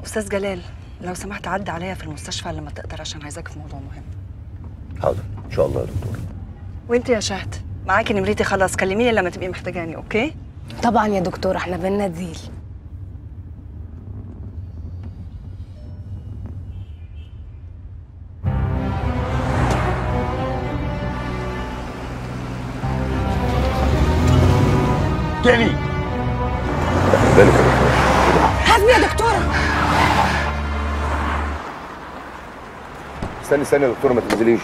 استاذ جلال لو سمحت عدي عليا في المستشفى لما تقدر عشان عايزاك في موضوع مهم حاضر ان شاء الله يا دكتور وانت يا شهد معاكي نمرتي خلاص كلميني لما تبقي محتاجاني اوكي طبعا يا دكتور احنا بينا ديل تاني بالك يا دكتور حاسبي يا دكتوره استني استني يا دكتور ما تنزليش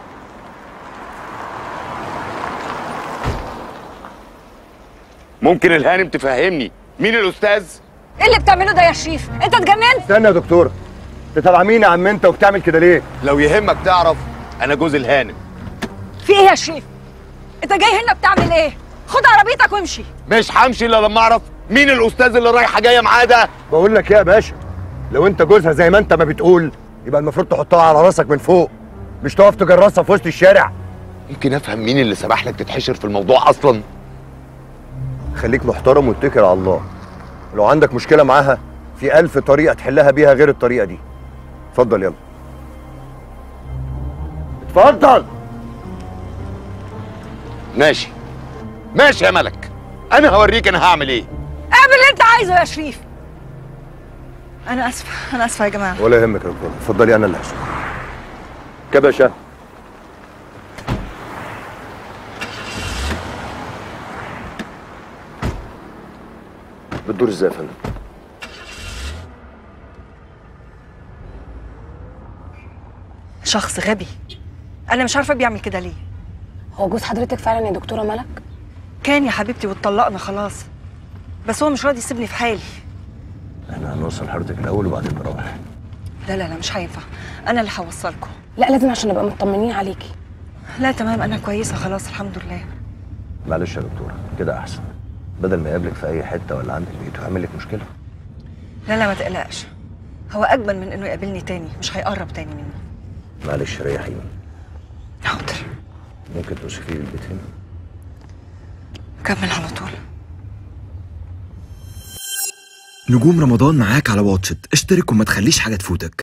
ممكن الهانم تفهمني مين الاستاذ ايه اللي بتعمله ده يا شريف انت اتجننت استنى يا دكتور انت تبع مين يا عم انت وبتعمل كده ليه لو يهمك تعرف انا جوز الهانم في ايه يا شريف انت جاي هنا بتعمل ايه خد عربيتك وامشي مش همشي الا لما اعرف مين الاستاذ اللي رايحه جايه معاه ده بقول لك ايه يا باشا لو انت جوزها زي ما انت ما بتقول يبقى المفروض تحطها على راسك من فوق مش تقف تجرسها في وسط الشارع ممكن افهم مين اللي سمح لك تتحشر في الموضوع اصلا خليك محترم واتكل على الله لو عندك مشكله معاها في ألف طريقه تحلها بيها غير الطريقه دي اتفضل يلا اتفضل ماشي ماشي يا ملك انا هوريك انا هعمل ايه اعمل اللي انت عايزه يا شريف انا اسفه انا اسفه يا جماعه ولا يهمك يا دكتور اتفضلي انا اللي هسوق كبشه بتدور ازاي يا فندم شخص غبي انا مش عارفه بيعمل كده ليه هو جوز حضرتك فعلا يا دكتوره ملك كان يا حبيبتي واتطلقنا خلاص بس هو مش راضي يسيبني في حالي احنا هنوصل حضرتك الاول وبعدين نروح لا لا لا مش هينفع انا اللي هوصلكم لا لازم عشان نبقى مطمنين عليكي لا تمام انا كويسه خلاص الحمد لله معلش يا دكتوره كده احسن بدل ما يقابلك في اي حته ولا عند البيت ويعمل لك مشكله لا لا ما تقلقش هو اجمل من انه يقابلني تاني مش هيقرب تاني مني معلش ريحيني حاضر ممكن توصفي لي البيت فين كمل على طول نجوم رمضان معاك على واتشت اشترك وما تخليش حاجة تفوتك